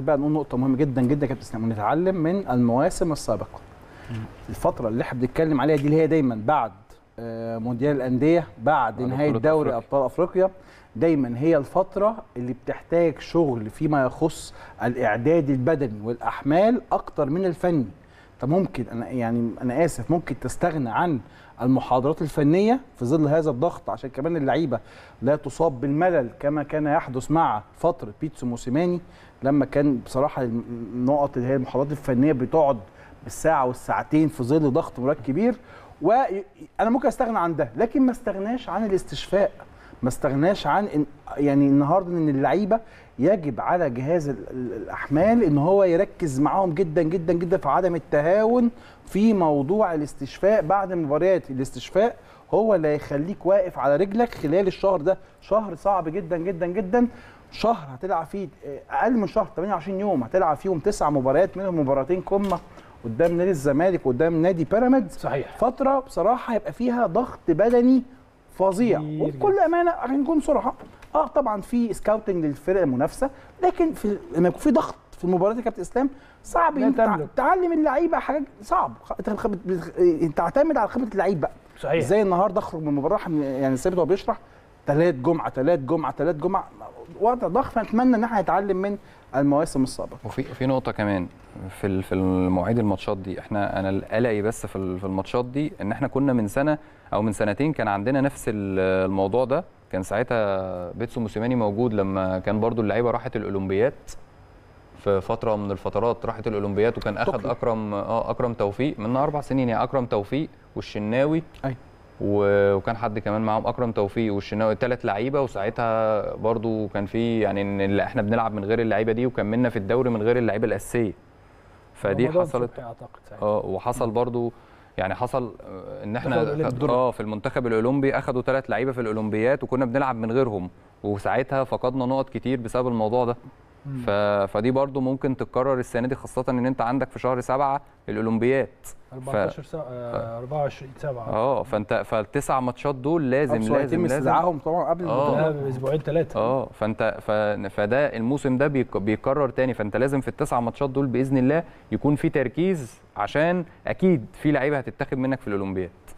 دلوقتي بقى نقول نقطه مهمه جدا جدا يا كابتن اسلام ونتعلم من المواسم السابقه الفتره اللي احنا بنتكلم عليها دي اللي هي دايما بعد آه، مونديال الانديه بعد بعد نهايه بطولة دوري أفريقيا. ابطال افريقيا دايما هي الفتره اللي بتحتاج شغل فيما يخص الاعداد البدني والاحمال اكتر من الفني انت ممكن انا يعني انا اسف ممكن تستغنى عن المحاضرات الفنيه في ظل هذا الضغط عشان كمان اللعيبه لا تصاب بالملل كما كان يحدث مع فتره بيتسو موسيماني لما كان بصراحه النقط اللي هي المحاضرات الفنيه بتقعد بالساعه والساعتين في ظل ضغط مباراه كبير وانا ممكن استغنى عن ده لكن ما استغناش عن الاستشفاء ما استغناش عن إن يعني النهارده ان اللعيبه يجب على جهاز ال- ال- الاحمال ان هو يركز معاهم جدا جدا جدا في عدم التهاون في موضوع الاستشفاء بعد مباريات الاستشفاء هو اللي هيخليك واقف على رجلك خلال الشهر ده شهر صعب جدا جدا جدا شهر هتلعب فيه اقل من شهر 28 يوم هتلعب فيهم تسع مباريات منهم مباراتين قمه قدام نادي الزمالك قدام نادي بيراميدز صحيح فتره بصراحه هيبقى فيها ضغط بدني فظيع كبير وبكل امانه عشان نكون صراحه اه طبعا في سكاوتنج للفرق المنافسه لكن في لما يكون في ضغط في المباريات يا كابتن اسلام صعب لا انت تع- تملك. تعلم اللعيبه حاجات صعب خ- انت خ- بت- انت تعتمد على خبره اللعيب بقى صحيح ازاي النهارده اخرج من المباراه يعني ثابت هو بيشرح ثلاث جمعه ثلاث جمعه ثلاث جمعه وقت ضغط فنتمنى ان احنا نتعلم من المواسم السابقه وفي في نقطة كمان في ال- في المواعيد الماتشات دي احنا انا قلقي بس في ال- في الماتشات دي ان احنا كنا من سنة او من سنتين كان عندنا نفس ال- الموضوع ده كان ساعتها بيتسو موسيماني موجود لما كان برضو اللعيبة راحت الاولمبيات في فترة من الفترات راحت الاولمبيات وكان اخذ طوكيو. اكرم اه اكرم توفيق من اربع سنين يعني اكرم توفيق والشناوي أيوة. و- وكان حد كمان معاهم اكرم توفيق والشناوي ثلاث لعيبه وساعتها برضو كان في يعني ان اللي احنا بنلعب من غير اللعيبه دي وكملنا في الدوري من غير اللعيبه الاساسيه فدي رمضان حصلت صبحي اعتقد ساعتها. اه وحصل برضو يعني حصل آه، ان احنا منتخب الأولمبي. خد- اه في المنتخب الاولمبي اخذوا ثلاث لعيبه في الاولمبيات وكنا بنلعب من غيرهم وساعتها فقدنا نقط كتير بسبب الموضوع ده ف... فدي برضو ممكن تتكرر السنه دي خاصه ان انت عندك في شهر سبعة الاولمبيات 14 ساعه آه، 24 7 اه فانت فالتسع ماتشات دول لازم أبسط لازم يتم لازم استدعائهم طبعا قبل آه. البطوله اسبوعين ثلاثه اه فانت ف... فده الموسم ده بيك... بيكرر تاني فانت لازم في التسع ماتشات دول باذن الله يكون في تركيز عشان اكيد في لعيبه هتتاخد منك في الاولمبياد